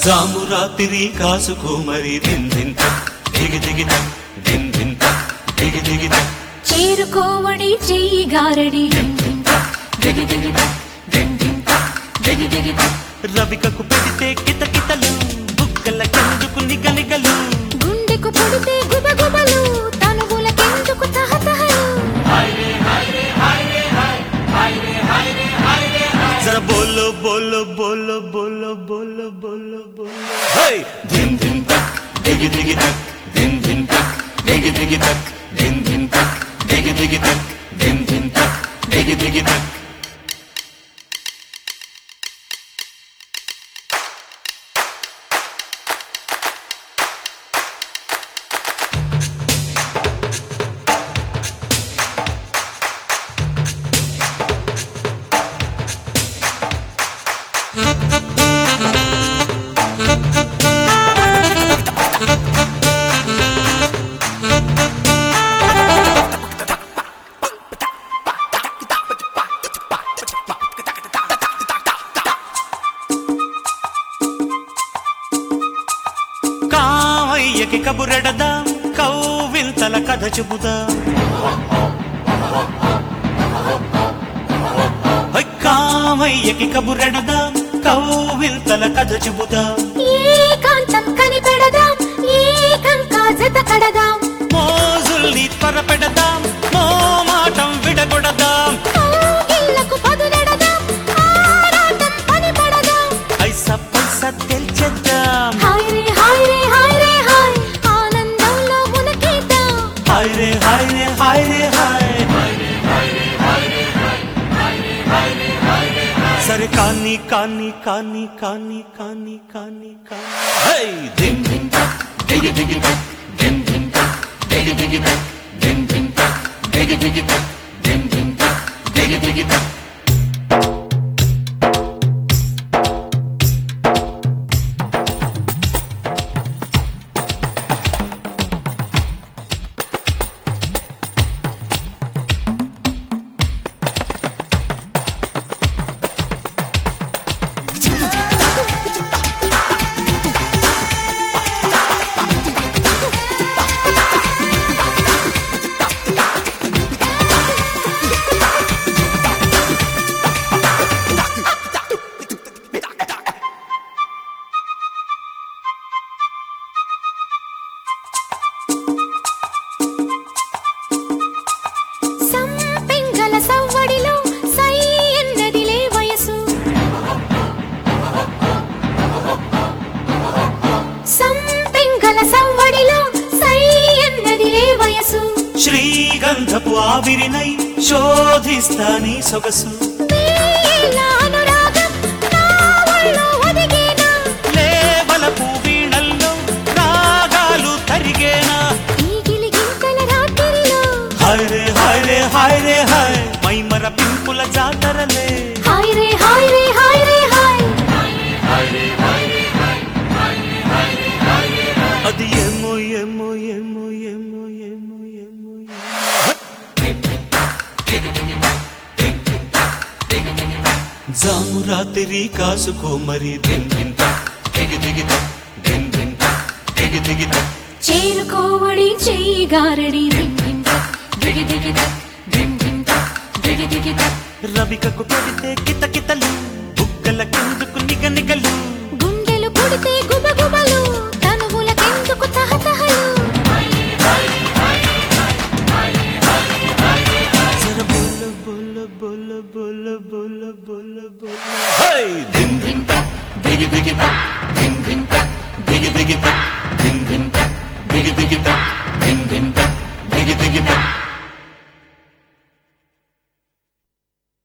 జాము రాత్రి కాసుకో మరి దిందింత దిగి దిగిత దిందింత దిగి దిగిత చేరుకోవడి చెయ్యి గారడి డిండింత, దిగి దిగిత, డిండింత, దిగి దిగిత. రవికకు పెడితే కితకితలు బుక్కల కెందుకు నిగనిగలు గుండెకు పొడితే గుబగుబలు తనువులకెందుకు తహతహలు జర బోలో బోలో బోలో బోలో బోలో బోలో బోలో హై దిన్ దిన్ తక్ దిగి దిగి తక్ దిన్ దిన్ తక్ దిగి దిగి తక్ దిన్ దిన్ తక్ దిగి దిగి తక్ దిన్ దిన్ తక్ దిగి దిగి తక్ కావయ్యకి కబురెడదా కౌవింతల కథ చెబుదా హై, కావయ్యకి కబురెడదా కౌవింతల కథ చెబుదా ఏకాంతం కనిపెడదాం ఏకంకా జత కడదాం మోజుల్ని త్వరపెడదాం మోమాటం విడగొడదాం కౌగిళ్ళకు పదులెడదాం ఆరాటం పని పడదాం ఐస పైస తెల్చేద్దాం హాయ్ రే హాయ్ రే హాయ్ రే హాయ్ ఆనందంలో మునకేద్దాం హాయ్ రే హాయ్ రే హాయ్ రే హాయ్ సరే కానీ కానీ కానీ కానీ కానీ కానీ కానీ హై దిన్ దిన్ తక్ దిగి దిగి తక్ దిన్ దిన్ తక్ దిగి దిగి తక్ దిన్ దిన్ తక్ దిగి దిగి తక్ దిన్ దిన్ తక్ దిగి దిగి తక్ సంపెంగల సవ్వడిలో సై ఎన్నదిలే వయసు సంపెంగల సవ్వడిలో సై ఎన్నదిలే వయసు శ్రీగంధపు ఆవిరినై శోధిస్తాని సొగసు వేల అనురాగం నా ఒళ్ళో ఒదిగేనా లేవలపు వీణల్లో రాగాలు తరిగేనా ఈగిలి గింతల రాత్రిలో హాయ్ రే హాయ్ రే హాయ్ రే హాయ్ మైమర పింపుల జాతరలే హాయ్ రే హాయ్ రే హాయ్ రే హాయ్ అది ఏమో ఏమో ఏమో ఏమో ఏమో ఏమో జాము రాత్రి కాసుకో మరి దిన్ దిన్ తక్, దిగి దిగి తక్, దిన్ దిన్ తక్, దిగి దిగి తక్. చేరుకోవడి చెయ్యి గారడి దిండింత దిగి దిగిత దిండింత దిగి దిగిత రవికకు పెడితే కితకితలు బుగ్గల కిందుకు నిగనిగలు గుండెలు పుడితే గుబగుబలు తనువులకెందుకు తహతహలు జర బోల బోల బోల బోల బోల బోల బోల బోల హై దిన్ దిన్ తక్, దిగి దిగి తక్,